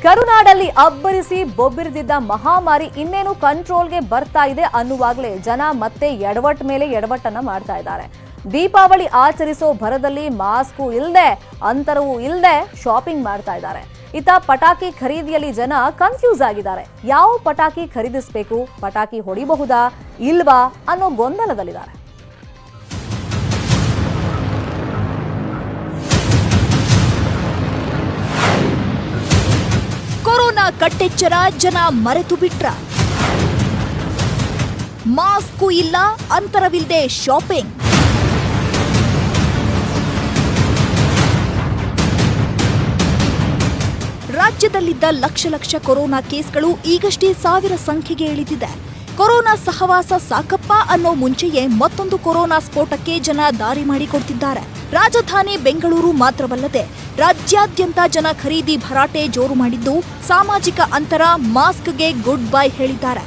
ಕರುನಾಡಲ್ಲಿ ಅಬ್ಬರಿಸಿ ಬೊಬ್ಬಿರಿದಿದ್ದ ಮಹಾಮಾರಿ ಇನ್ನೇನು ಕಂಟ್ರೋಲ್ಗೆ ಬರ್ತಾ ಇದೆ ಅನ್ನುವಾಗಲೇ ಜನ ಮತ್ತೆ ಎಡವಟ್ ಮೇಲೆ ಎಡವಟ್ಟನ್ನ ಮಾಡ್ತಾ ಇದ್ದಾರೆ ದೀಪಾವಳಿ ಆಚರಿಸೋ ಭರದಲ್ಲಿ ಮಾಸ್ಕು ಇಲ್ಲದೆ ಅಂತರವೂ ಇಲ್ಲದೆ ಶಾಪಿಂಗ್ ಮಾಡ್ತಾ ಇದ್ದಾರೆ ಇತ್ತ ಪಟಾಕಿ ಖರೀದಿಯಲ್ಲಿ ಜನ ಕನ್ಫ್ಯೂಸ್ ಆಗಿದ್ದಾರೆ ಯಾವ ಪಟಾಕಿ ಖರೀದಿಸಬೇಕು ಪಟಾಕಿ ಹೊಡಿಬಹುದಾ ಇಲ್ವಾ ಅನ್ನೋ ಗೊಂದಲದಲ್ಲಿದ್ದಾರೆ ಕೊರೋನಾ ಕಟ್ಟೆಚ್ಚರ ಜನ ಮರೆತು ಬಿಟ್ರ ಮಾಸ್ಕು ಇಲ್ಲ ಅಂತರವಿಲ್ಲದೆ ಶಾಪಿಂಗ್ ರಾಜ್ಯದಲ್ಲಿದ್ದ ಲಕ್ಷ ಲಕ್ಷ ಕೊರೋನಾ ಕೇಸ್ಗಳು ಈಗಷ್ಟೇ ಸಾವಿರ ಸಂಖ್ಯೆಗೆ ಇಳಿದಿದೆ ಕೊರೋನಾ ಸಹವಾಸ ಸಾಕಪ್ಪ ಅನ್ನೋ ಮುಂಚೆಯೇ ಮತ್ತೊಂದು ಕೊರೋನಾ ಸ್ಫೋಟಕ್ಕೆ ಜನ ದಾರಿ ಮಾಡಿಕೊಡ್ತಿದ್ದಾರೆ ರಾಜಧಾನಿ ಬೆಂಗಳೂರು ಮಾತ್ರವಲ್ಲದೆ ರಾಜ್ಯಾದ್ಯಂತ ಜನ ಖರೀದಿ ಭರಾಟೆ ಜೋರು ಮಾಡಿದ್ದು ಸಾಮಾಜಿಕ ಅಂತರ ಮಾಸ್ಕ್ಗೆ ಗುಡ್ ಬೈ ಹೇಳಿದ್ದಾರೆ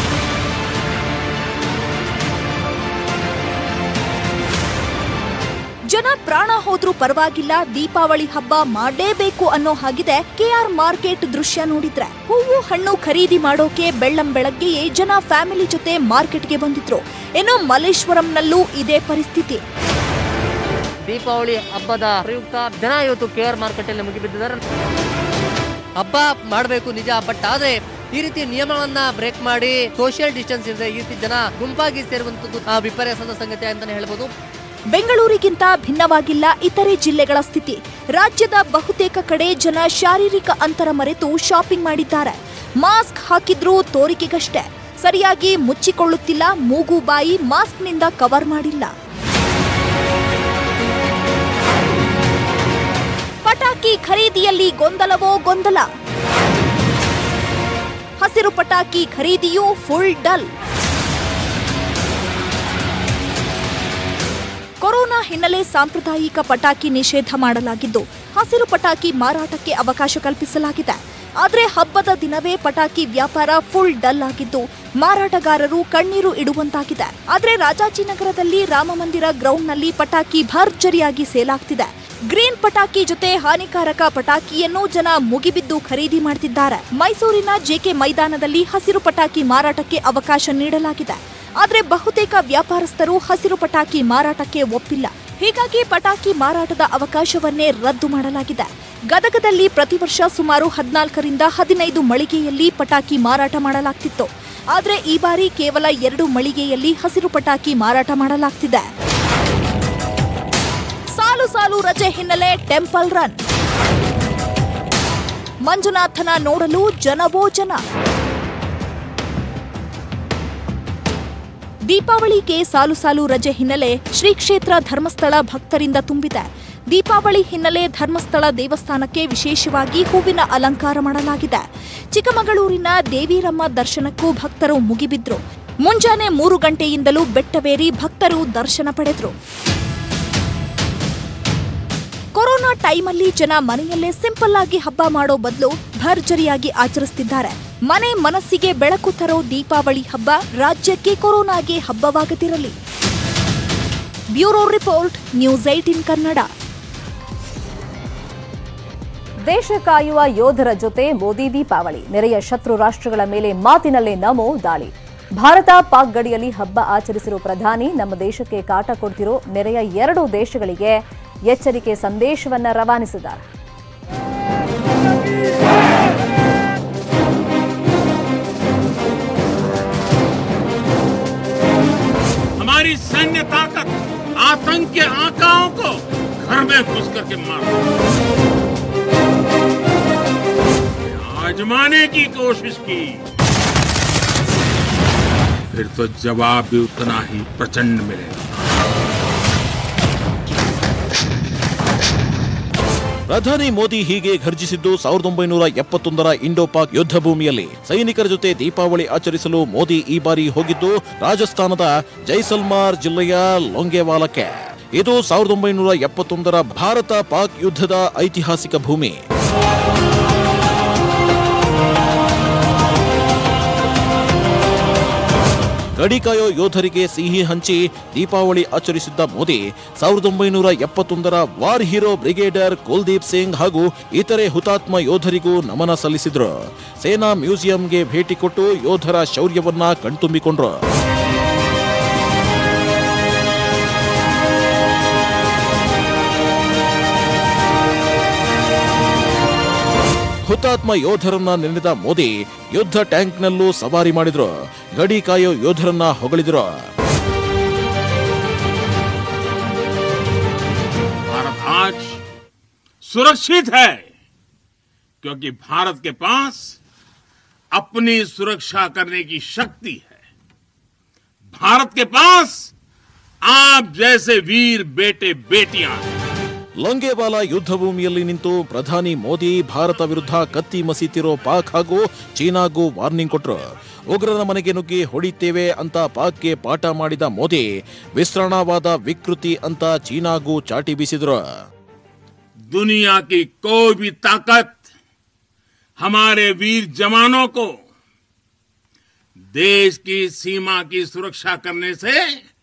ಜನ ಪ್ರಾಣ ಹೋದ್ರೂ ಪರವಾಗಿಲ್ಲ ದೀಪಾವಳಿ ಹಬ್ಬ ಮಾಡಲೇಬೇಕು ಅನ್ನೋ ಹಾಗಿದೆ ಕೆಆರ್ ಮಾರ್ಕೆಟ್ ದೃಶ್ಯ ನೋಡಿದ್ರೆ ಹೂವು ಹಣ್ಣು ಖರೀದಿ ಮಾಡೋಕೆ ಬೆಳ್ಳಂ ಬೆಳಗ್ಗೆಯೇ ಜನ ಫ್ಯಾಮಿಲಿ ಜೊತೆ ಮಾರ್ಕೆಟ್ಗೆ ಬಂದಿದ್ರು ಇನ್ನು ಮಲ್ಲೇಶ್ವರಂನಲ್ಲೂ ಇದೇ ಪರಿಸ್ಥಿತಿ ದೀಪಾವಳಿ ಹಬ್ಬದ ಪ್ರಯುಕ್ತ ಜನ ಇವತ್ತು ಕೆ ಆರ್ ಮಾರ್ಕೆಟ್ ಅಲ್ಲಿ ಮುಗಿಬಿದ್ದಿದ್ದಾರೆ ಹಬ್ಬ ಮಾಡಬೇಕು ನಿಜ ಬಟ್ ಆದ್ರೆ ಈ ರೀತಿ ನಿಯಮಗಳನ್ನ ಬ್ರೇಕ್ ಮಾಡಿ ಸೋಷಿಯಲ್ ಡಿಸ್ಟೆನ್ಸ್ ಇದೆ ಈ ರೀತಿ ಜನ ಗುಂಪಾಗಿ ಸೇರುವಂತದ್ದು ಆ, ವಿಪರ್ಯಾಸದ ಸಂಗತಿ ಅಂತಾನೆ ಹೇಳ್ಬೋದು ಬೆಂಗಳೂರಿಗಿಂತ ಭಿನ್ನವಾಗಿಲ್ಲ ಇತರೆ ಜಿಲ್ಲೆಗಳ ಸ್ಥಿತಿ ರಾಜ್ಯದ ಬಹುತೇಕ ಕಡೆ ಜನ ಶಾರೀರಿಕ ಅಂತರ ಮರೆತು ಶಾಪಿಂಗ್ ಮಾಡಿದ್ದಾರೆ ಮಾಸ್ಕ್ ಹಾಕಿದ್ರೂ ತೋರಿಕೆಗಷ್ಟೇ ಸರಿಯಾಗಿ ಮುಚ್ಚಿಕೊಳ್ಳುತ್ತಿಲ್ಲ ಮೂಗು ಬಾಯಿ ಮಾಸ್ಕ್ನಿಂದ ಕವರ್ ಮಾಡಿಲ್ಲ ಪಟಾಕಿ ಖರೀದಿಯಲ್ಲಿ ಗೊಂದಲವೋ ಗೊಂದಲ ಹಸಿರು ಪಟಾಕಿ ಖರೀದಿಯೂ ಫುಲ್ ಡಲ್ ಕೊರೋನಾ ಹಿನ್ನೆಲೆ ಸಾಂಪ್ರದಾಯಿಕ ಪಟಾಕಿ ನಿಷೇಧ ಮಾಡಲಾಗಿದ್ದು ಹಸಿರು ಪಟಾಕಿ ಮಾರಾಟಕ್ಕೆ ಅವಕಾಶ ಕಲ್ಪಿಸಲಾಗಿದೆ ಆದರೆ ಹಬ್ಬದ ದಿನವೇ ಪಟಾಕಿ ವ್ಯಾಪಾರ ಫುಲ್ ಡಲ್ ಆಗಿದ್ದು ಮಾರಾಟಗಾರರು ಕಣ್ಣೀರು ಇಡುವಂತಾಗಿದೆ ಆದರೆ ರಾಜಾಜಿನಗರದಲ್ಲಿ ರಾಮಮಂದಿರ ಗ್ರೌಂಡ್ನಲ್ಲಿ ಪಟಾಕಿ ಭರ್ಜರಿಯಾಗಿ ಸೇಲಾಗ್ತಿದೆ ಗ್ರೀನ್ ಪಟಾಕಿ ಜೊತೆ ಹಾನಿಕಾರಕ ಪಟಾಕಿಯನ್ನು ಜನ ಮುಗಿಬಿದ್ದು ಖರೀದಿ ಮಾಡ್ತಿದ್ದಾರೆ ಮೈಸೂರಿನ ಜೆಕೆ ಮೈದಾನದಲ್ಲಿ ಹಸಿರು ಪಟಾಕಿ ಮಾರಾಟಕ್ಕೆ ಅವಕಾಶ ನೀಡಲಾಗಿದೆ ಆದರೆ ಬಹುತೇಕ ವ್ಯಾಪಾರಸ್ಥರು ಹಸಿರು ಪಟಾಕಿ ಮಾರಾಟಕ್ಕೆ ಒಪ್ಪಿಲ್ಲ ಹೀಗಾಗಿ ಪಟಾಕಿ ಮಾರಾಟದ ಅವಕಾಶವನ್ನೇ ರದ್ದು ಮಾಡಲಾಗಿದೆ ಗದಗದಲ್ಲಿ ಪ್ರತಿ ವರ್ಷ ಸುಮಾರು ಹದಿನಾಲ್ಕರಿಂದ ಹದಿನೈದು ಮಳಿಗೆಯಲ್ಲಿ ಪಟಾಕಿ ಮಾರಾಟ ಮಾಡಲಾಗ್ತಿತ್ತು ಆದರೆ ಈ ಬಾರಿ ಕೇವಲ ಎರಡು ಮಳಿಗೆಯಲ್ಲಿ ಹಸಿರು ಪಟಾಕಿ ಮಾರಾಟ ಮಾಡಲಾಗ್ತಿದೆ ಸಾಲು ಸಾಲು ರಜೆ ಹಿನ್ನೆಲೆ ಟೆಂಪಲ್ ರನ್ ಮಂಜುನಾಥನ ನೋಡಲು ಜನವೋ ಜನ ದೀಪಾವಳಿಗೆ ಸಾಲು ಸಾಲು ರಜೆ ಹಿನ್ನೆಲೆ ಶ್ರೀ ಕ್ಷೇತ್ರ ಧರ್ಮಸ್ಥಳ ಭಕ್ತರಿಂದ ತುಂಬಿದೆ ದೀಪಾವಳಿ ಹಿನ್ನೆಲೆ ಧರ್ಮಸ್ಥಳ ದೇವಸ್ಥಾನಕ್ಕೆ ವಿಶೇಷವಾಗಿ ಹೂವಿನ ಅಲಂಕಾರ ಮಾಡಲಾಗಿದೆ ಚಿಕ್ಕಮಗಳೂರಿನ ದೇವಿರಮ್ಮ ದರ್ಶನಕ್ಕೂ ಭಕ್ತರು ಮುಗಿಬಿದ್ರು ಮುಂಜಾನೆ ಮೂರು ಗಂಟೆಯಿಂದಲೂ ಬೆಟ್ಟವೇರಿ ಭಕ್ತರು ದರ್ಶನ ಪಡೆದ್ರು ಕೊರೋನಾ ಟೈಮಲ್ಲಿ ಜನ ಮನೆಯಲ್ಲೇ ಸಿಂಪಲ್ ಆಗಿ ಹಬ್ಬ ಮಾಡೋ ಬದಲು ಭರ್ಜರಿಯಾಗಿ ಆಚರಿಸ್ತಿದ್ದಾರೆ ಮನೆ ಮನಸ್ಸಿಗೆ ಬೆಳಕು ತರೋ ದೀಪಾವಳಿ ಹಬ್ಬ ರಾಜ್ಯಕ್ಕೆ ಕೊರೋನಾಗೆ ಹಬ್ಬವಾಗದಿರಲಿ bureau report news eighteen Kannada ದೇಶ ಕಾಯುವ ಯೋಧರ ಜೊತೆ ಮೋದಿ ದೀಪಾವಳಿ ನೆರೆಯ ಶತ್ರು ರಾಷ್ಟ್ರಗಳ ಮೇಲೆ ಮಾತಿನಲ್ಲೇ ನಮೋ ದಾಳಿ ಭಾರತ ಪಾಕ್ ಗಡಿಯಲ್ಲಿ ಹಬ್ಬ ಆಚರಿಸಿರೋ ಪ್ರಧಾನಿ ನಮ್ಮ ದೇಶಕ್ಕೆ ಕಾಟ ಕೊಡ್ತಿರೋ ನೆರೆಯ ಎರಡು ದೇಶಗಳಿಗೆ ಎಚ್ಚರಿಕೆ ಸಂದೇಶವನ್ನ ರವಾನಿಸಿದ್ದಾರೆ हमारी सैन्य ताकत आतंक के आकाओं को घर में घुस करके मार आजमाने की कोशिश की फिर तो जवाब भी उतना ही प्रचंड मिलेगा ಪ್ರಧಾನಿ ಮೋದಿ ಹೀಗೆ ಘರ್ಜಿಸಿದ್ದು ಸಾವಿರದ ಒಂಬೈನೂರ ಎಪ್ಪತ್ತೊಂದರ ಇಂಡೋ ಪಾಕ್ ಯುದ್ಧ ಭೂಮಿಯಲ್ಲಿ ಸೈನಿಕರ ಜೊತೆ ದೀಪಾವಳಿ ಆಚರಿಸಲು ಮೋದಿ ಈ ಬಾರಿ ಹೋಗಿದ್ದು ರಾಜಸ್ಥಾನದ ಜೈಸಲ್ಮಾರ್ ಜಿಲ್ಲೆಯ ಲೊಂಗೆವಾಲಕ್ಕೆ ಇದು ಸಾವಿರದ ಒಂಬೈನೂರ ಎಪ್ಪತ್ತೊಂದರ ಭಾರತ ಪಾಕ್ ಯುದ್ಧದ ಐತಿಹಾಸಿಕ ಭೂಮಿ ಗಡಿ ಕಾಯೋ ಯೋಧರಿಗೆ ಸಿಹಿ ಹಂಚಿ ದೀಪಾವಳಿ ಆಚರಿಸಿದ್ದ ಮೋದಿ ಸಾವಿರದ ಒಂಬೈನೂರ ಎಪ್ಪತ್ತೊಂದರ war hero brigadier Kuldeep Singh ಹಾಗೂ ಇತರೆ ಹುತಾತ್ಮ ಯೋಧರಿಗೂ ನಮನ ಸಲ್ಲಿಸಿದ್ರು ಸೇನಾ ಮ್ಯೂಸಿಯಂಗೆ ಭೇಟಿ ಕೊಟ್ಟು ಯೋಧರ ಶೌರ್ಯವನ್ನ ಕಣ್ತುಂಬಿಕೊಂಡ್ರು ಹುತಾತ್ಮ ಯೋಧರನ್ನ ನೆನೆದ ಮೋದಿ ಯುದ್ಧ ಟ್ಯಾಂಕ್ನಲ್ಲೂ ಸವಾರಿ ಮಾಡಿದ್ರು ಗಡಿ ಕಾಯೋ ಯೋಧರನ್ನ ಹೊಗಳಿದ್ರು भारत आज सुरक्षित है क्योंकि भारत के पास अपनी सुरक्षा करने की शक्ति है भारत के पास आप जैसे वीर बेटे बेटियां हैं ಲೊಂಗೇವಾಲಾ ಯುದ್ಧ ಭೂಮಿಯಲ್ಲಿ ನಿಂತು ಪ್ರಧಾನಿ ಮೋದಿ ಭಾರತ ವಿರುದ್ಧ ಕತ್ತಿ ಮಸೀತಿರೋ ಪಾಕ್ ಹಾಗೂ ಚೀನಾಗೂ ವಾರ್ನಿಂಗ್ ಕೊಟ್ರು ಉಗ್ರರ ಮನೆಗೆ ನುಗ್ಗಿ ಹೊಡಿತೇವೆ ಅಂತ ಪಾಕ್ಗೆ ಪಾಠ ಮಾಡಿದ ಮೋದಿ ವಿಸ್ತರಣಾವಾದ ವಿಕೃತಿ ಅಂತ ಚೀನಾಗೂ ಚಾಟಿ ಬೀಸಿದ್ರು दुनिया की कोई भी ताकत हमारे वीर जवानों को देश की सीमा की सुरक्षा करने से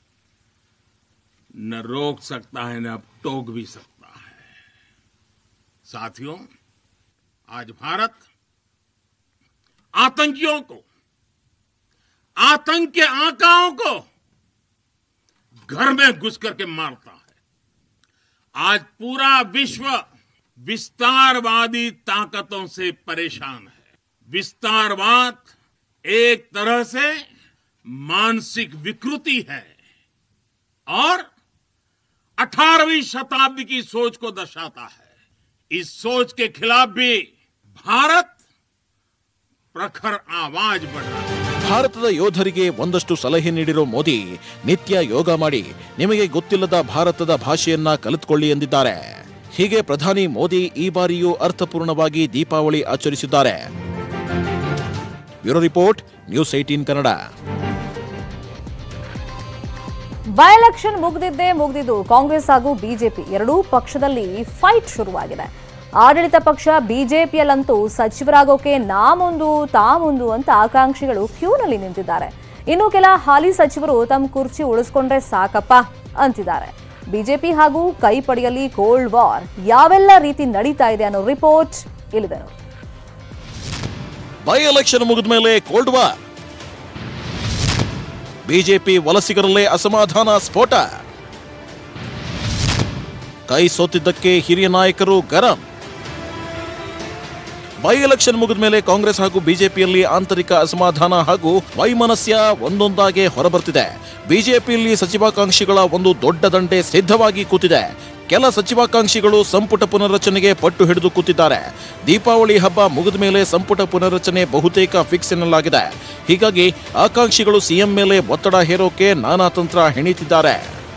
न रोक सकता है न टोक भी सकता है साथियों आज भारत आतंकियों को आतंक के आकाओं को घर में घुस करके मारता है आज पूरा विश्व विस्तारवादी ताकतों से परेशान है विस्तारवाद एक तरह से मानसिक विकृति है और 18वीं शताब्दी की सोच को दर्शाता है इस सोच के खिलाफ भी भारत प्रखर आवाज बढ़ रहा है ಭಾರತದ ಯೋಧರಿಗೆ ಒಂದಷ್ಟು ಸಲಹೆ ನೀಡಿರೋ ಮೋದಿ ನಿತ್ಯ ಯೋಗ ಮಾಡಿ ನಿಮಗೆ ಗೊತ್ತಿಲ್ಲದ ಭಾರತದ ಭಾಷೆಯನ್ನ ಕಲಿತುಕೊಳ್ಳಿ ಎಂದಿದ್ದಾರೆ ಹೀಗೆ ಪ್ರಧಾನಿ ಮೋದಿ ಈ ಬಾರಿಯೂ ಅರ್ಥಪೂರ್ಣವಾಗಿ ದೀಪಾವಳಿ ಆಚರಿಸಿದ್ದಾರೆ bureau report news eighteen Kannada by election ಮುಗ್ದಿದ್ದೇ ಮುಗ್ದಿದ್ದು ಕಾಂಗ್ರೆಸ್ ಹಾಗೂ ಬಿಜೆಪಿ ಎರಡೂ ಪಕ್ಷದಲ್ಲಿ ಫೈಟ್ ಶುರುವಾಗಿದೆ ಆಡಳಿತ ಪಕ್ಷ ಬಿಜೆಪಿಯಲ್ಲಂತೂ ಸಚಿವರಾಗೋಕೆ ನಾ ಮುಂದು ತಾ ಮುಂದು ಅಂತ ಆಕಾಂಕ್ಷಿಗಳು ಕ್ಯೂನಲ್ಲಿ ನಿಂತಿದ್ದಾರೆ ಇನ್ನು ಕೆಲ ಹಾಲಿ ಸಚಿವರು ತಮ್ಮ ಕುರ್ಚಿ ಉಳಿಸ್ಕೊಂಡ್ರೆ ಸಾಕಪ್ಪ ಅಂತಿದ್ದಾರೆ ಬಿಜೆಪಿ ಹಾಗೂ ಕೈಪಡೆಯಲ್ಲಿ ಕೋಲ್ಡ್ ವಾರ್ ಯಾವೆಲ್ಲ ರೀತಿ ನಡೀತಾ ಇದೆ ಅನ್ನೋ ರಿಪೋರ್ಟ್ ಇಲ್ಲಿದೆ ನೋಡಿ. ಬೈ ಎಲೆಕ್ಷನ್ ಮುಗಿದ ಮೇಲೆ ಕೋಲ್ಡ್ ವಾರ್ ಬಿಜೆಪಿ ವಲಸಿಗರಲ್ಲೇ ಅಸಮಾಧಾನ ಸ್ಫೋಟ ಕೈ ಸೋತಿದ್ದಕ್ಕೆ ಹಿರಿಯ ನಾಯಕರು ಗರಂ ಬೈ ಎಲೆಕ್ಷನ್ ಮುಗಿದ ಮೇಲೆ ಕಾಂಗ್ರೆಸ್ ಹಾಗೂ ಬಿಜೆಪಿಯಲ್ಲಿ ಆಂತರಿಕ ಅಸಮಾಧಾನ ಹಾಗೂ ವೈಮನಸ್ಯ ಒಂದೊಂದಾಗೆ ಹೊರಬರ್ತಿದೆ ಬಿಜೆಪಿಯಲ್ಲಿ ಸಚಿವಾಕಾಂಕ್ಷಿಗಳ ಒಂದು ದೊಡ್ಡ ದಂಡೆ ಸಿದ್ಧವಾಗಿ ಕೂತಿದೆ ಕೆಲ ಸಚಿವಾಕಾಂಕ್ಷಿಗಳು ಸಂಪುಟ ಪುನರ್ರಚನೆಗೆ ಪಟ್ಟು ಹಿಡಿದು ಕೂತಿದ್ದಾರೆ ದೀಪಾವಳಿ ಹಬ್ಬ ಮುಗಿದ ಮೇಲೆ ಸಂಪುಟ ಪುನರ್ರಚನೆ ಬಹುತೇಕ ಫಿಕ್ಸ್ ಎನ್ನಲಾಗಿದೆ ಹೀಗಾಗಿ ಆಕಾಂಕ್ಷಿಗಳು ಸಿಎಂ ಮೇಲೆ ಒತ್ತಡ ಹೇರೋಕೆ ನಾನಾ ತಂತ್ರ ಹೆಣಿತಿದ್ದಾರೆ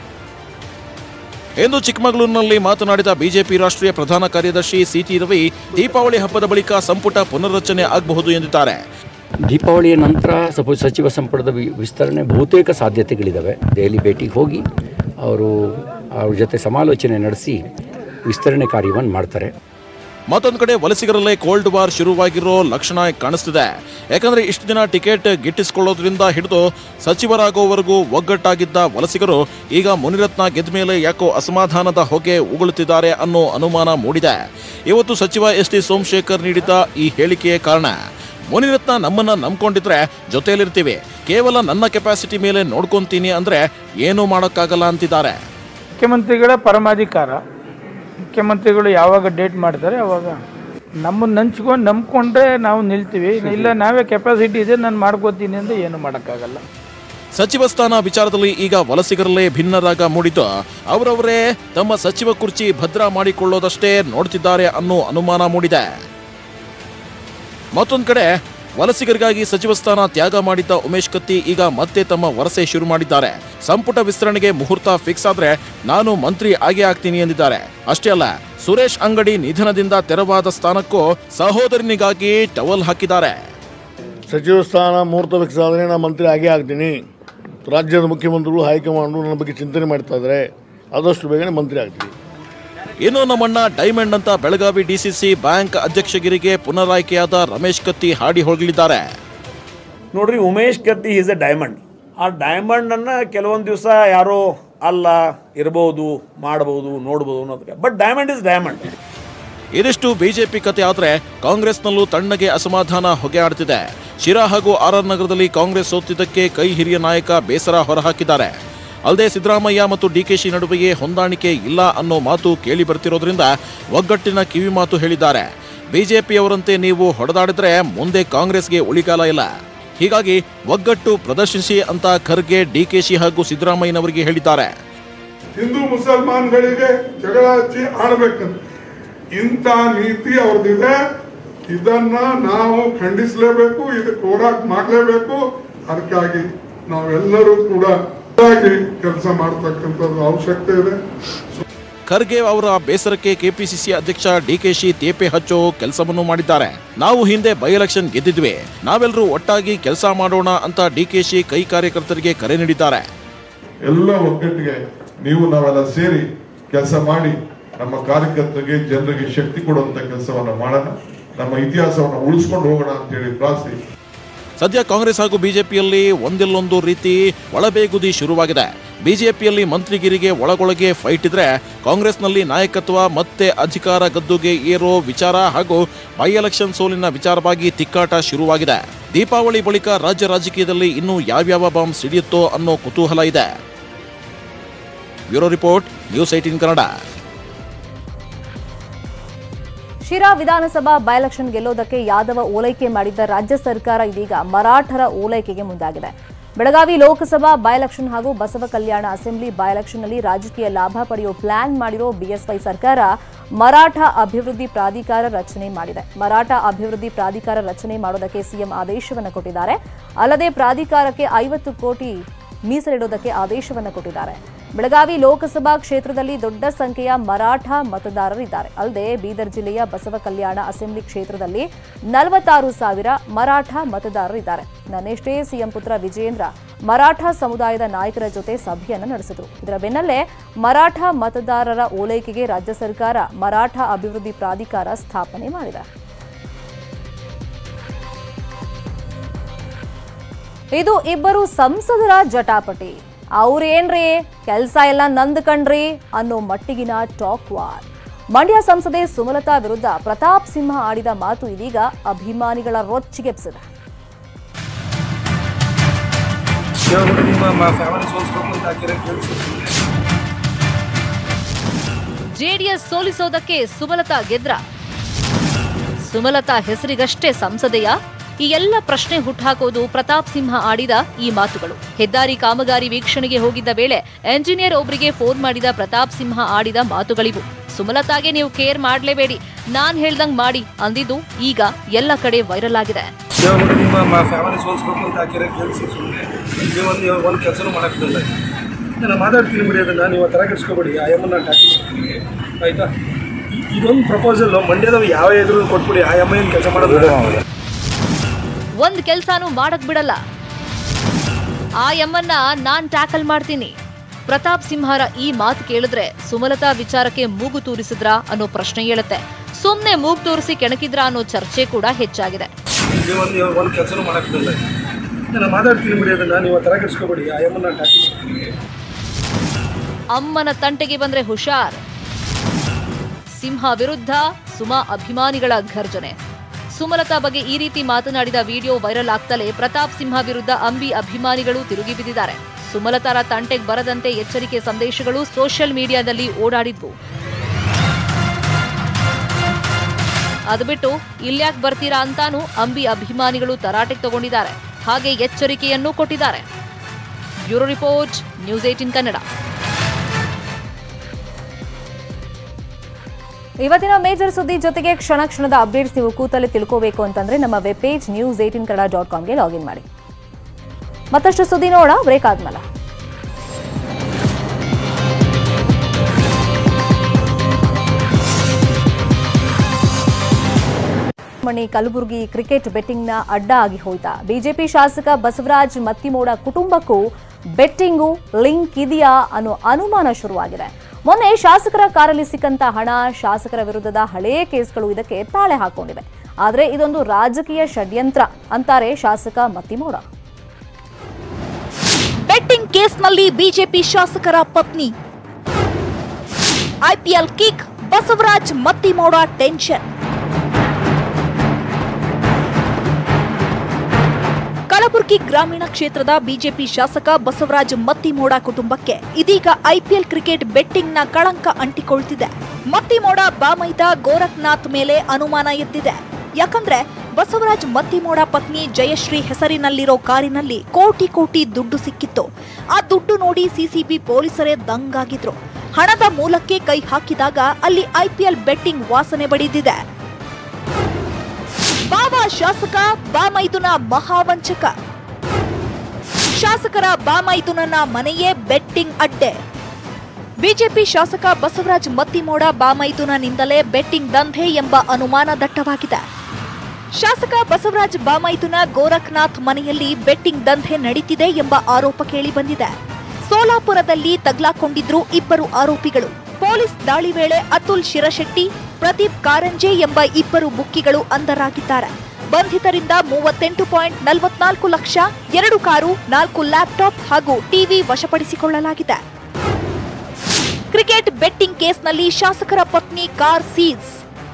ಎಂದು ಚಿಕ್ಕಮಗಳೂರಿನಲ್ಲಿ ಮಾತನಾಡಿದ ಬಿಜೆಪಿ ರಾಷ್ಟ್ರೀಯ ಪ್ರಧಾನ ಕಾರ್ಯದರ್ಶಿ ಸಿಟಿ ರವಿ ದೀಪಾವಳಿ ಹಬ್ಬದ ಬಳಿಕ ಸಂಪುಟ ಪುನರ್ರಚನೆ ಆಗಬಹುದು ಎಂದಿದ್ದಾರೆ ದೀಪಾವಳಿಯ ನಂತರ ಸಪೋಸ್ ಸಚಿವ ಸಂಪುಟದ ವಿ- ವಿಸ್ತರಣೆ ಬಹುತೇಕ ಸಾಧ್ಯತೆಗಳಿದ್ದಾವೆ ದೆಹಲಿ ಭೇಟಿಗೆ ಹೋಗಿ ಅವರು ಅವ್ರ ಜೊತೆ ಸಮಾಲೋಚನೆ ನಡೆಸಿ ವಿಸ್ತರಣೆ ಕಾರ್ಯವನ್ನು ಮಾಡ್ತಾರೆ ಮತ್ತೊಂದು ಕಡೆ ವಲಸಿಗರಲ್ಲೇ ಕೋಲ್ಡ್ ವಾರ್ ಶುರುವಾಗಿರೋ ಲಕ್ಷಣ ಕಾಣಿಸ್ತಿದೆ ಯಾಕಂದ್ರೆ ಇಷ್ಟು ದಿನ ಟಿಕೆಟ್ ಗಿಟ್ಟಿಸಿಕೊಳ್ಳೋದ್ರಿಂದ ಹಿಡಿದು ಸಚಿವರಾಗೋವರೆಗೂ ಒಗ್ಗಟ್ಟಾಗಿದ್ದ ವಲಸಿಗರು ಈಗ ಮುನಿರತ್ನ ಗೆದ್ದ ಮೇಲೆ ಯಾಕೋ ಅಸಮಾಧಾನದ ಹೊಗೆ ಉಗುಳುತ್ತಿದ್ದಾರೆ ಅನ್ನೋ ಅನುಮಾನ ಮೂಡಿದೆ ಇವತ್ತು ಸಚಿವ ಎಸ್ ಟಿ ಸೋಮಶೇಖರ್ ನೀಡಿದ್ದ ಈ ಹೇಳಿಕೆಯೇ ಕಾರಣ ಮುನಿರತ್ನ ನಮ್ಮನ್ನ ನಂಬ್ಕೊಂಡಿದ್ರೆ ಜೊತೆಯಲ್ಲಿರ್ತೀವಿ ಕೇವಲ ನನ್ನ ಕೆಪಾಸಿಟಿ ಮೇಲೆ ನೋಡ್ಕೊಂತೀನಿ ಅಂದ್ರೆ ಏನೂ ಮಾಡೋಕ್ಕಾಗಲ್ಲ ಅಂತಿದ್ದಾರೆ ಮುಖ್ಯಮಂತ್ರಿಗಳ ಪರಮಾಧಿಕಾರ ಮುಖ್ಯಮಂತ್ರಿಗಳು ಯಾವಾಗ ಡೇಟ್ ಮಾಡ್ತಾರೆ ಅವಾಗ ನಮ್ಮನ್ನು ನಂಚ್ಕೊಂಡು ನಂಬ್ಕೊಂಡ್ರೆ ನಾವು ನಿಲ್ತೀವಿ ಇಲ್ಲ ನಾವೇ ಕೆಪಾಸಿಟಿ ಇದೆ ನಾನು ಮಾಡ್ಕೋತೀನಿ ಅಂತ ಏನು ಮಾಡೋಕ್ಕಾಗಲ್ಲ ಸಚಿವ ಸ್ಥಾನ ವಿಚಾರದಲ್ಲಿ ಈಗ ವಲಸಿಗರಲ್ಲೇ ಭಿನ್ನರಾಗ ಮೂಡಿದ್ದು ಅವರವರೇ ತಮ್ಮ ಸಚಿವ ಕುರ್ಚಿ ಭದ್ರ ಮಾಡಿಕೊಳ್ಳೋದಷ್ಟೇ ನೋಡ್ತಿದ್ದಾರೆ ಅನ್ನೋ ಅನುಮಾನ ಮೂಡಿದೆ ಮತ್ತೊಂದು ಕಡೆ ವಲಸಿಗರಿಗಾಗಿ ಸಚಿವ ಸ್ಥಾನ ತ್ಯಾಗ ಮಾಡಿದ್ದ ಉಮೇಶ್ ಕತ್ತಿ ಈಗ ಮತ್ತೆ ತಮ್ಮ ವರಸೆ ಶುರು ಮಾಡಿದ್ದಾರೆ ಸಂಪುಟ ವಿಸ್ತರಣೆಗೆ ಮುಹೂರ್ತ ಫಿಕ್ಸ್ ಆದ್ರೆ ನಾನು ಮಂತ್ರಿ ಆಗೇ ಆಗ್ತೀನಿ ಎಂದಿದ್ದಾರೆ ಅಷ್ಟೇ ಅಲ್ಲ ಸುರೇಶ್ ಅಂಗಡಿ ನಿಧನದಿಂದ ತೆರವಾದ ಸ್ಥಾನಕ್ಕೂ ಸಹೋದರನಿಗಾಗಿ ಟವಲ್ ಹಾಕಿದ್ದಾರೆ ಸಚಿವ ಸ್ಥಾನ ಮುಹೂರ್ತ ಫಿಕ್ಸ್ ಆದರೆ ನಾನು ಮಂತ್ರಿ ಆಗೇ ಆಗ್ತೀನಿ ರಾಜ್ಯದ ಮುಖ್ಯಮಂತ್ರಿಗಳು ಹೈಕಮಾಂಡು ನನ್ನ ಬಗ್ಗೆ ಚಿಂತನೆ ಮಾಡ್ತಾ ಇದ್ದಾರೆ ಆದಷ್ಟು ಬೇಗನೆ ಮಂತ್ರಿ ಆಗ್ತೀನಿ ಇನ್ನು ನಮ್ಮಣ್ಣ ಡೈಮಂಡ್ ಅಂತ ಬೆಳಗಾವಿ ಡಿಸಿಸಿ ಬ್ಯಾಂಕ್ ಅಧ್ಯಕ್ಷಗಿರಿಗೆ ಪುನರಾಯ್ಕೆಯಾದ ರಮೇಶ್ ಕತ್ತಿ ಹಾಡಿ ಹೊಗಳಿದ್ದಾರೆ ನೋಡ್ರಿ Umesh Katti is a diamond ಆ ಡೈಮಂಡನ್ನು ಕೆಲವೊಂದು ದಿವಸ ಯಾರೋ ಅಲ್ಲ ಇರ್ಬೋದು ಮಾಡ್ಬೋದು ನೋಡ್ಬೋದು ಅನ್ನೋದಕ್ಕೆ ಬಟ್ ಡೈಮಂಡ್ ಇಸ್ ಡೈಮಂಡ್ ಇದಿಷ್ಟು ಬಿಜೆಪಿ ಕತೆ ಆದ್ರೆ ಕಾಂಗ್ರೆಸ್ನಲ್ಲೂ ತಣ್ಣಗೆ ಅಸಮಾಧಾನ ಹೊಗೆ ಆಡ್ತಿದೆ ಶಿರಾ ಹಾಗೂ ಆರ್ ಆರ್ ನಗರದಲ್ಲಿ ಕಾಂಗ್ರೆಸ್ ಸೋತಿದ್ದಕ್ಕೆ ಕೈ ಹಿರಿಯ ನಾಯಕ ಬೇಸರ ಹೊರಹಾಕಿದ್ದಾರೆ ಅಲ್ಲದೆ ಸಿದ್ದರಾಮಯ್ಯ ಮತ್ತು ಡಿಕೆಶಿ ನಡುವೆಯೇ ಹೊಂದಾಣಿಕೆ ಇಲ್ಲ ಅನ್ನೋ ಮಾತು ಕೇಳಿ ಬರ್ತಿರೋದ್ರಿಂದ ಒಗ್ಗಟ್ಟಿನ ಕಿವಿ ಮಾತು ಹೇಳಿದ್ದಾರೆ ಬಿಜೆಪಿಯವರಂತೆ ನೀವು ಹೊಡೆದಾಡಿದ್ರೆ ಮುಂದೆ ಕಾಂಗ್ರೆಸ್ಗೆ ಉಳಿಗಾಲ ಇಲ್ಲ ಹೀಗಾಗಿ ಒಗ್ಗಟ್ಟು ಪ್ರದರ್ಶಿಸಿ ಅಂತ ಖರ್ಗೆ ಡಿಕೆಶಿ ಹಾಗೂ ಸಿದ್ದರಾಮಯ್ಯನವರಿಗೆ ಹೇಳಿದ್ದಾರೆ ಹಿಂದೂ ಮುಸಲ್ಮಾನ್ಗಳಿಗೆ ಜಗಳ ಹಚ್ಚಿ ಆಡ್ಬೇಕಂತ ಇಂಥ ನೀತಿ ಅವ್ರದ್ದಿದೆ ಇದನ್ನ ನಾವು ಖಂಡಿಸಲೇಬೇಕು ಇದಕ್ಕೆ ಹೋರಾಟ ಮಾಡಲೇಬೇಕು ಅದಕ್ಕಾಗಿ ನಾವೆಲ್ಲರೂ ಕೂಡ ಕೆಲಸ ಮಾಡ್ತಕ್ಕಂಥದ್ದು ಅವಶ್ಯಕತೆ ಇದೆ ಖರ್ಗೆ ಅವರ ಬೇಸರಕ್ಕೆ ಕೆಪಿಸಿಸಿ ಅಧ್ಯಕ್ಷ ಡಿಕೆಶಿ ತೇಪೆ ಹಚ್ಚೋ ಕೆಲಸವನ್ನು ಮಾಡಿದ್ದಾರೆ ನಾವು ಹಿಂದೆ ಬೈ ಎಲೆಕ್ಷನ್ ಗೆದ್ದಿದ್ವಿ ನಾವೆಲ್ಲರೂ ಒಟ್ಟಾಗಿ ಕೆಲಸ ಮಾಡೋಣ ಅಂತ ಡಿಕೆಶಿ ಕೈ ಕಾರ್ಯಕರ್ತರಿಗೆ ಕರೆ ನೀಡಿದ್ದಾರೆ ಎಲ್ಲ ಒಗ್ಗಟ್ಟಿಗೆ ನೀವು ನಾವೆಲ್ಲ ಸೇರಿ ಕೆಲಸ ಮಾಡಿ ನಮ್ಮ ಕಾರ್ಯಕರ್ತರಿಗೆ ಜನರಿಗೆ ಶಕ್ತಿ ಕೊಡುವಂತ ಕೆಲಸವನ್ನ ಮಾಡೋಣ ನಮ್ಮ ಇತಿಹಾಸವನ್ನು ಉಳಿಸ್ಕೊಂಡು ಹೋಗೋಣ ಅಂತ ಹೇಳಿ ಪ್ರಾರ್ಥಿ ಸದ್ಯ ಕಾಂಗ್ರೆಸ್ ಹಾಗೂ ಬಿಜೆಪಿಯಲ್ಲಿ ಒಂದಿಲ್ಲೊಂದು ರೀತಿ ಒಳಬೇಗುದಿ ಶುರುವಾಗಿದೆ ಬಿಜೆಪಿಯಲ್ಲಿ ಮಂತ್ರಿಗಿರಿಗೆ ಒಳಗೊಳಗೆ ಫೈಟ್ ಇದ್ರೆ ಕಾಂಗ್ರೆಸ್ನಲ್ಲಿ ನಾಯಕತ್ವ ಮತ್ತೆ ಅಧಿಕಾರ ಗದ್ದುಗೆ ಏರೋ ವಿಚಾರ ಹಾಗೂ ಬೈ ಎಲೆಕ್ಷನ್ ಸೋಲಿನ ವಿಚಾರವಾಗಿ ತಿಕ್ಕಾಟ ಶುರುವಾಗಿದೆ ದೀಪಾವಳಿ ಬಳಿಕ ರಾಜ್ಯ ರಾಜಕೀಯದಲ್ಲಿ ಇನ್ನೂ ಯಾವ್ಯಾವ ಬಾಂಬ್ ಸಿಡಿಯುತ್ತೋ ಅನ್ನೋ ಕುತೂಹಲ ಇದೆ bureau report news eighteen Kannada Sira ವಿಧಾನಸಭಾ ಬೈಲೆಕ್ಷನ್ ಗೆಲ್ಲೋದಕ್ಕೆ ಯಾದವ ಓಲೈಕೆ ಮಾಡಿದ್ದ ರಾಜ್ಯ ಸರ್ಕಾರ ಇದೀಗ ಮರಾಠರ ಓಲೈಕೆಗೆ ಮುಂದಾಗಿದೆ ಬೆಳಗಾವಿ ಲೋಕಸಭಾ ಬೈಲೆಕ್ಷನ್ ಹಾಗೂ ಬಸವ ಕಲ್ಯಾಣ ಅಸೆಂಬ್ಲಿ ಬೈಲೆಕ್ಷನ್ನಲ್ಲಿ ರಾಜಕೀಯ ಲಾಭ ಪಡೆಯೋ ಪ್ಲಾನ್ ಮಾಡಿರೋ ಬಿಎಸ್ವೈ ಸರ್ಕಾರ ಮರಾಠ ಅಭಿವೃದ್ಧಿ ಪ್ರಾಧಿಕಾರ ರಚನೆ ಮಾಡಿದೆ ಮರಾಠ ಅಭಿವೃದ್ಧಿ ಪ್ರಾಧಿಕಾರ ರಚನೆ ಮಾಡೋದಕ್ಕೆ ಸಿಎಂ ಆದೇಶವನ್ನು ಕೊಟ್ಟಿದ್ದಾರೆ ಅಲ್ಲದೆ ಪ್ರಾಧಿಕಾರಕ್ಕೆ ಐವತ್ತು ಕೋಟಿ ಮೀಸಲಿಡೋದಕ್ಕೆ ಆದೇಶವನ್ನು ಕೊಟ್ಟಿದ್ದಾರೆ ಬೆಳಗಾವಿ ಲೋಕಸಭಾ ಕ್ಷೇತ್ರದಲ್ಲಿ ದೊಡ್ಡ ಸಂಖ್ಯೆಯ ಮರಾಠ ಮತದಾರರಿದ್ದಾರೆ ಅಲ್ಲದೆ ಬೀದರ್ ಜಿಲ್ಲೆಯ ಬಸವ ಕಲ್ಯಾಣ ಅಸೆಂಬ್ಲಿ ಕ್ಷೇತ್ರದಲ್ಲಿ ನಲವತ್ತಾರು ಸಾವಿರ ಮರಾಠ ಮತದಾರರಿದ್ದಾರೆ ನನ್ನೆಷ್ಟೇ ಸಿಎಂ ಪುತ್ರ ವಿಜಯೇಂದ್ರ ಮರಾಠ ಸಮುದಾಯದ ನಾಯಕರ ಜೊತೆ ಸಭೆಯನ್ನು ನಡೆಸಿದರು ಇದರ ಬೆನ್ನಲ್ಲೇ ಮರಾಠ ಮತದಾರರ ಓಲೈಕೆಗೆ ರಾಜ್ಯ ಸರ್ಕಾರ ಮರಾಠ ಅಭಿವೃದ್ಧಿ ಪ್ರಾಧಿಕಾರ ಸ್ಥಾಪನೆ ಮಾಡಿದೆ ಇದು ಇಬ್ಬರು ಸಂಸದರ ಜಟಾಪಟಿ ಅವ್ರೇನ್ರಿ ಕೆಲಸ ಎಲ್ಲ ನಂದ್ ಕಣ್ರಿ ಅನ್ನೋ ಮಟ್ಟಿಗಿನ ಟಾಕ್ ವಾರ್ ಮಂಡ್ಯ ಸಂಸದೆ ಸುಮಲತಾ ವಿರುದ್ಧ ಪ್ರತಾಪ್ ಸಿಂಹ ಆಡಿದ ಮಾತು ಇದೀಗ ಅಭಿಮಾನಿಗಳ ರೊಚ್ಚಿಗೆಬ್ಸಿದೆ ಜೆಡಿಎಸ್ ಸೋಲಿಸೋದಕ್ಕೆ ಸುಮಲತಾ ಗೆದ್ರ ಸುಮಲತಾ ಹೆಸರಿಗಷ್ಟೇ ಸಂಸದೆಯ ಈ ಎಲ್ಲ ಪ್ರಶ್ನೆ ಹುಟ್ಟಾಕೋದು ಪ್ರತಾಪ್ ಸಿಂಹ ಆಡಿದ ಈ ಮಾತುಗಳು ಹೆದ್ದಾರಿ ಕಾಮಗಾರಿ ವೀಕ್ಷಣೆಗೆ ಹೋಗಿದ್ದ ವೇಳೆ ಎಂಜಿನಿಯರ್ ಒಬ್ಬರಿಗೆ ಫೋನ್ ಮಾಡಿದ ಪ್ರತಾಪ್ ಸಿಂಹ ಆಡಿದ ಮಾತುಗಳಿವು ಸುಮಲತಾಗೆ ನೀವು ಕೇರ್ ಮಾಡಲೇಬೇಡಿ ನಾನ್ ಹೇಳ್ದಂಗ್ ಮಾಡಿ ಅಂದಿದ್ದು ಈಗ ಎಲ್ಲ ಕಡೆ ವೈರಲ್ ಆಗಿದೆ ನಿಮ್ಮ ಫ್ಯಾಮಿಲಿ ಸೋಲ್ಸ್ಬೇಕು ಅಂತ ಹಾಕಿರೋ ಕೆಲಸ ಸುಮ್ಮನೆ ನೀವು ಒಂದು ಒಂದು ಕೆಲಸನೂ ಮಾಡೋಕ್ಕಿಲ್ಲ ನಾನು ಮಾತಾಡ್ತೀನಿ ಬಿಡಿ ಅದನ್ನು ನೀವು ತರ ಕೆಡಿಸ್ಕೋಬೇಡಿ ಆ ಎಮ್ಮನ್ನ ಹಾಕಿಸ್ತೀನಿ ಆಯಿತಾ ಇದೊಂದು ಪ್ರಪೋಸಲ್ ಮಂಡ್ಯದವ್ರು ಯಾವ ಎದುರು ಕೊಟ್ಬಿಡಿ ಆ ಎಮ್ಮ ಏನು ಕೆಲಸ ಮಾಡೋದು ಒಂದ್ ಕೆಲ್ಸಾನು ಮಾಡಕ್ ಬಿಡಲ್ಲ ಆ ಎಮ್ಮನ್ನ ನಾನ್ ಟ್ಯಾಕಲ್ ಮಾಡ್ತೀನಿ ಪ್ರತಾಪ್ ಸಿಂಹರ ಈ ಮಾತು ಕೇಳಿದ್ರೆ ಸುಮಲತಾ ವಿಚಾರಕ್ಕೆ ಮೂಗು ತೂರಿಸಿದ್ರ ಅನ್ನೋ ಪ್ರಶ್ನೆ ಹೇಳುತ್ತೆ ಸುಮ್ನೆ ಮೂಗು ತೂರಿಸಿ ಕೆಣಕಿದ್ರ ಅನ್ನೋ ಚರ್ಚೆ ಕೂಡ ಹೆಚ್ಚಾಗಿದೆ ನೀವು ಒಂದು ಒಂದು ಕೆಲಸನೂ ಮಾಡೋಕ್ಕಿಲ್ಲ ನಾನು ಮಾತಾಡ್ತೀನಿ ಬಿಡಿ ಅದನ್ನು ನೀವು ತರ ಕೆಡಿಸ್ಕೋಬೇಡಿ ಆ ಎಮ್ಮನ್ನ ಹಾಕಿಸ್ತೀನಿ ಅಮ್ಮನ ತಂಟೆಗೆ ಬಂದ್ರೆ ಹುಷಾರ್ ಸಿಂಹ ವಿರುದ್ಧ ಸುಮಾ ಅಭಿಮಾನಿಗಳ ಘರ್ಜನೆ ಸುಮಲತಾ ಬಗ್ಗೆ ಈ ರೀತಿ ಮಾತನಾಡಿದ ವಿಡಿಯೋ ವೈರಲ್ ಆಗ್ತಲೇ ಪ್ರತಾಪ್ ಸಿಂಹ ವಿರುದ್ಧ ಅಂಬಿ ಅಭಿಮಾನಿಗಳು ತಿರುಗಿ ಬಿದ್ದಿದ್ದಾರೆ ಸುಮಲತಾರ ತಂಟೆಗೆ ಬರದಂತೆ ಎಚ್ಚರಿಕೆ ಸಂದೇಶಗಳು ಸೋಷಿಯಲ್ ಮೀಡಿಯಾದಲ್ಲಿ ಓಡಾಡಿದ್ವು ಅದು ಬಿಟ್ಟು ಇಲ್ಯಾಕ್ ಬರ್ತೀರಾ ಅಂತಾನೂ ಅಂಬಿ ಅಭಿಮಾನಿಗಳು ತರಾಟೆಗೆ ತಗೊಂಡಿದ್ದಾರೆ ಹಾಗೆ ಎಚ್ಚರಿಕೆಯನ್ನೂ ಕೊಟ್ಟಿದ್ದಾರೆ bureau report news eighteen Kannada ಇವತ್ತಿನ ಮೇಜರ್ ಸುದ್ದಿ ಜೊತೆಗೆ ಕ್ಷಣ ಕ್ಷಣದ ಅಪ್ಡೇಟ್ಸ್ ನೀವು ಕೂತಲ್ಲಿ ತಿಳ್ಕೋಬೇಕು ಅಂತಂದ್ರೆ ನಮ್ಮ web page news eighteen Kannada dot ಕಾಮ್ಗೆ ಲಾಗಿನ್ ಮಾಡಿ ಮತ್ತಷ್ಟು ಸುದ್ದಿ ನೋಡ ಬ್ರೇಕ್ ಆದ್ಮೇಲೆ ಮಣಿ ಕಲಬುರಗಿ ಕ್ರಿಕೆಟ್ ಬೆಟ್ಟಿಂಗ್ನ ಅಡ್ಡ ಆಗಿ ಹೋಯ್ತಾ ಬಿಜೆಪಿ ಶಾಸಕ ಬಸವರಾಜ್ ಮತ್ತಿಮೋಡ ಕುಟುಂಬಕ್ಕೂ ಬೆಟ್ಟಿಂಗು ಲಿಂಕ್ ಇದೆಯಾ ಅನ್ನೋ ಅನುಮಾನ ಶುರುವಾಗಿದೆ ಮೊನ್ನೆ ಶಾಸಕರ ಕಾರಲ್ಲಿ ಸಿಕ್ಕಂತ ಹಣ ಶಾಸಕರ ವಿರುದ್ಧದ ಹಳೆಯ ಕೇಸ್ಗಳು ಇದಕ್ಕೆ ತಾಳೆ ಹಾಕೊಂಡಿವೆ ಆದರೆ ಇದೊಂದು ರಾಜಕೀಯ ಷಡ್ಯಂತ್ರ ಅಂತಾರೆ ಶಾಸಕ ಮತ್ತಿಮೋಡ ಬೆಟ್ಟಿಂಗ್ ಕೇಸ್ನಲ್ಲಿ ಬಿಜೆಪಿ ಶಾಸಕರ ಪತ್ನಿ IPL kick Basavaraj Mattimod tension Kalaburagi ಗ್ರಾಮೀಣ ಕ್ಷೇತ್ರದ ಬಿಜೆಪಿ ಶಾಸಕ ಬಸವರಾಜ್ ಮತ್ತಿಮೋಡ ಕುಟುಂಬಕ್ಕೆ ಇದೀಗ ಐಪಿಎಲ್ ಕ್ರಿಕೆಟ್ ಬೆಟ್ಟಿಂಗ್ನ ಕಳಂಕ ಅಂಟಿಕೊಳ್ತಿದೆ ಮತ್ತಿಮೋಡ ಬಾಮೈದ ಗೋರಖ್ನಾಥ್ ಮೇಲೆ ಅನುಮಾನ ಎದ್ದಿದೆ ಯಾಕಂದ್ರೆ ಬಸವರಾಜ್ ಮತ್ತಿಮೋಡ ಪತ್ನಿ ಜಯಶ್ರೀ ಹೆಸರಿನಲ್ಲಿರೋ ಕಾರಿನಲ್ಲಿ ಕೋಟಿ ಕೋಟಿ ದುಡ್ಡು ಸಿಕ್ಕಿತ್ತು ಆ ದುಡ್ಡು ನೋಡಿ ಸಿಸಿಬಿ ಪೊಲೀಸರೇ ದಂಗಾಗಿದ್ರು ಹಣದ ಮೂಲಕ್ಕೆ ಕೈ ಹಾಕಿದಾಗ ಅಲ್ಲಿ ಐಪಿಎಲ್ ಬೆಟ್ಟಿಂಗ್ ವಾಸನೆ ಬಡಿದಿದೆ ಬಾಬಾ ಶಾಸಕ ಬಾಮೈದುನ ಮಹಾವಂಚಕ ಶಾಸಕರ ಬಾಮೈದುನನ ಮನೆಯೇ ಬೆಟ್ಟಿಂಗ್ ಅಡ್ಡೆ ಬಿಜೆಪಿ ಶಾಸಕ ಬಸವರಾಜ್ ಮತ್ತಿಮೋಡ ಬಾಮೈದುನನಿಂದಲೇ ಬೆಟ್ಟಿಂಗ್ ದಂಧೆ ಎಂಬ ಅನುಮಾನ ದಟ್ಟವಾಗಿದೆ ಶಾಸಕ ಬಸವರಾಜ್ ಬಾಮೈದುನ ಗೋರಖ್ನಾಥ್ ಮನೆಯಲ್ಲಿ ಬೆಟ್ಟಿಂಗ್ ದಂಧೆ ನಡೀತಿದೆ ಎಂಬ ಆರೋಪ ಕೇಳಿಬಂದಿದೆ ಸೋಲಾಪುರದಲ್ಲಿ ತಗ್ಲಾಕೊಂಡಿದ್ರು ಇಬ್ಬರು ಆರೋಪಿಗಳು ಪೊಲೀಸ್ ದಾಳಿ ವೇಳೆ ಅತುಲ್ ಶಿರಶೆಟ್ಟಿ ಪ್ರದೀಪ್ ಕಾರಂಜೆ ಎಂಬ ಇಬ್ಬರು ಬುಕ್ಕಿಗಳು ಅಂಧರಾಗಿದ್ದಾರೆ ಬಂಧಿತರಿಂದ ಮೂವತ್ತೆಂಟು ಪಾಯಿಂಟ್ ನಲವತ್ನಾಲ್ಕು ಲಕ್ಷ ಎರಡು ಕಾರು ನಾಲ್ಕು ಲ್ಯಾಪ್ಟಾಪ್ ಹಾಗೂ ಟಿವಿ ವಶಪಡಿಸಿಕೊಳ್ಳಲಾಗಿದೆ ಕ್ರಿಕೆಟ್ ಬೆಟ್ಟಿಂಗ್ ಕೇಸ್ನಲ್ಲಿ ಶಾಸಕರ ಪತ್ನಿ ಕಾರ್ ಸೀಸ್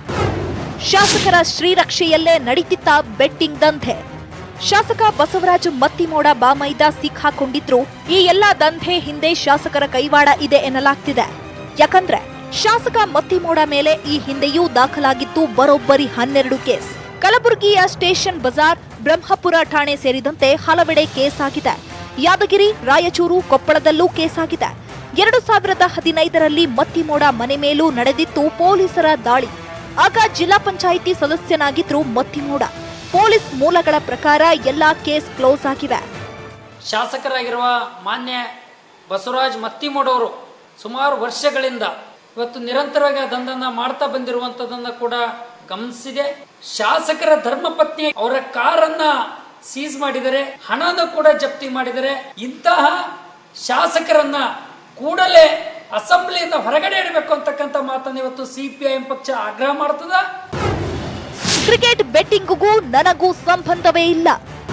ಶಾಸಕರ ಶ್ರೀರಕ್ಷೆಯಲ್ಲೇ ನಡೀತಿತ್ತ ಬೆಟ್ಟಿಂಗ್ ದಂಧೆ ಶಾಸಕ ಬಸವರಾಜು ಮತ್ತಿಮೋಡ ಬಾಮೈದ ಸಿಕ್ಕಾಕೊಂಡಿದ್ರು ಈ ಎಲ್ಲಾ ದಂಧೆ ಹಿಂದೆ ಶಾಸಕರ ಕೈವಾಡ ಇದೆ ಎನ್ನಲಾಗ್ತಿದೆ ಯಾಕಂದ್ರೆ ಶಾಸಕ ಮತ್ತಿಮೋಡ ಮೇಲೆ ಈ ಹಿಂದೆಯೂ ದಾಖಲಾಗಿತ್ತು ಬರೋಬ್ಬರಿ ಹನ್ನೆರಡು ಕೇಸ್ ಕಲಬುರಗಿಯ ಸ್ಟೇಷನ್ ಬಜಾರ್ ಬ್ರಹ್ಮಪುರ ಠಾಣೆ ಸೇರಿದಂತೆ ಹಲವೆಡೆ ಕೇಸ್ ಆಗಿದೆ ಯಾದಗಿರಿ ರಾಯಚೂರು ಕೊಪ್ಪಳದಲ್ಲೂ ಕೇಸ್ ಆಗಿದೆ ಎರಡು ಸಾವಿರದ ಹದಿನೈದರಲ್ಲಿ ಮತ್ತಿಮೋಡ ಮನೆ ಮೇಲೂ ನಡೆದಿತ್ತು ಪೊಲೀಸರ ದಾಳಿ ಆಗ ಜಿಲ್ಲಾ ಪಂಚಾಯಿತಿ ಸದಸ್ಯನಾಗಿದ್ರು ಮತ್ತಿಮೋಡ ಪೊಲೀಸ್ ಮೂಲಗಳ ಪ್ರಕಾರ ಎಲ್ಲಾ ಕೇಸ್ ಕ್ಲೋಸ್ ಆಗಿವೆ ಶಾಸಕರಾಗಿರುವ ಮಾನ್ಯ ಬಸವರಾಜ್ ಮತ್ತಿಮೂಡವರು ಸುಮಾರು ವರ್ಷಗಳಿಂದ ಇವತ್ತು ನಿರಂತರವಾಗಿ ಅದನ್ನ ಮಾಡ್ತಾ ಬಂದಿರುವಂತದನ್ನ ಕೂಡ ಗಮನಿಸಿದೆ ಶಾಸಕರ ಧರ್ಮಪತ್ನಿ ಅವರ ಕಾರನ್ನ ಸೀಸ್ ಮಾಡಿದರೆ ಹಣನ ಕೂಡ ಜಪ್ತಿ ಮಾಡಿದರೆ ಇಂತಹ ಶಾಸಕರನ್ನ ಕೂಡಲೇ ಅಸೆಂಬ್ಲಿಯಿಂದ ಹೊರಗಡೆ ಇಡಬೇಕು ಅಂತಕ್ಕಂಥ ಮಾತನ್ನು ಇವತ್ತು ಸಿಪಿಐಎಂ ಪಕ್ಷ ಆಗ್ರಹ ಮಾಡ್ತದ ಕ್ರಿಕೆಟ್ ಬೆಟ್ಟಿಂಗ್ಗೂ ನನಗೂ ಸಂಬಂಧವೇ ಇಲ್ಲ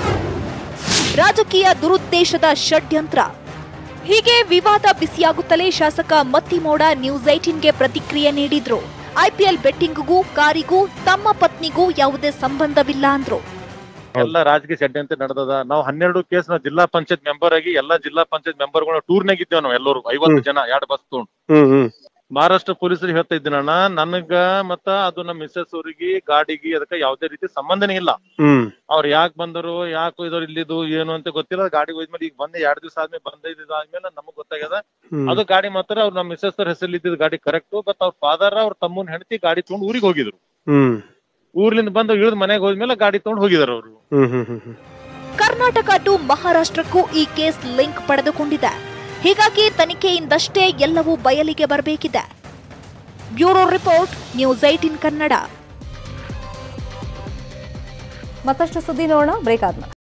ರಾಜಕೀಯ ದುರುದ್ದೇಶದ ಷಡ್ಯಂತ್ರ ಹೀಗೆ ವಿವಾದ ಬಿಸಿಯಾಗುತ್ತಲೇ ಶಾಸಕ ಮತ್ತಿಮೋಡ ನ್ಯೂಸ್ ಏಟೀನ್ಗೆ ಪ್ರತಿಕ್ರಿಯೆ ನೀಡಿದ್ರು ಐಪಿಎಲ್ ಬೆಟ್ಟಿಂಗ್ಗೂ ಕಾರಿಗೂ ತಮ್ಮ ಪತ್ನಿಗೂ ಯಾವುದೇ ಸಂಬಂಧವಿಲ್ಲ ಅಂದ್ರು ಎಲ್ಲ ರಾಜಕೀಯ ಷಡ್ಯಂತ್ರ ನಡೆದದ ನಾವು ಹನ್ನೆರಡು ಕೇಸ್ ನಾವು ಜಿಲ್ಲಾ ಪಂಚಾಯತ್ ಮೆಂಬರ್ ಆಗಿ ಎಲ್ಲಾ ಜಿಲ್ಲಾ ಪಂಚಾಯತ್ ಮೆಂಬರ್ಗಳು ಟೂರ್ನಾಗ ಇದ್ದೇವೆ ನಾವು ಎಲ್ಲರೂ ಐವತ್ತು ಜನ ಎರಡು ಬಸ್ ತಗೊಂಡು ಮಹಾರಾಷ್ಟ್ರ ಪೊಲೀಸರಿಗೆ ಹೇಳ್ತಾ ಇದ್ದೀನಣ್ಣ ನನಗ ಮತ್ತ ಅದು ನಮ್ಮ ಮಿಸ್ಸಸ್ ಅವ್ರಿಗೆ ಗಾಡಿಗೆ ಅದಕ್ಕೆ ಯಾವ್ದೇ ರೀತಿ ಸಂಬಂಧನೇ ಇಲ್ಲ ಅವ್ರು ಯಾಕೆ ಬಂದರು ಯಾಕೆ ಇದ್ರು ಇಲ್ಲಿದು ಏನು ಅಂತ ಗೊತ್ತಿಲ್ಲ ಗಾಡಿ ಹೋದ್ಮೇಲೆ ಈಗ ಬಂದ ಎರಡ್ ದಿವಸ ಆದ್ಮೇಲೆ ಬಂದ ಆದ್ಮೇಲೆ ನಮಗ್ ಗೊತ್ತಾಗ್ಯದ ಅದು ಗಾಡಿ ಮಾತ್ರ ಅವ್ರ ನಮ್ಮ ಮಿಸ್ಸಸ್ ಅವ್ರ ಹೆಸರಲ್ಲಿ ಇದ್ದಿದ್ ಗಾಡಿ ಕರೆಕ್ಟ್ ಬಟ್ ಅವ್ರ ಫಾದರ್ ಅವ್ರ ತಮ್ಮನ್ ಹೆಂಡತಿ ಗಾಡಿ ತಗೊಂಡು ಊರಿಗೆ ಹೋಗಿದ್ರು ಊರ್ಲಿಂದ ಬಂದು ಇಳಿದ್ ಮನೆಗೆ ಹೋದ್ಮೇಲೆ ಗಾಡಿ ತಗೊಂಡು ಹೋಗಿದಾರ ಅವರು ಕರ್ನಾಟಕ ಟು ಮಹಾರಾಷ್ಟ್ರಕ್ಕೂ ಈ ಕೇಸ್ ಲಿಂಕ್ ಪಡೆದುಕೊಂಡಿದೆ ಹೀಗಾಗಿ ತನಿಖೆಯಿಂದಷ್ಟೇ ಎಲ್ಲವೂ ಬಯಲಿಗೆ ಬರಬೇಕಿದೆ bureau report news eighteen Kannada ಮತ್ತಷ್ಟು ಸುದ್ದಿ ನೋಡೋಣ ಬ್ರೇಕ್ ಆದ್ಮೇಲೆ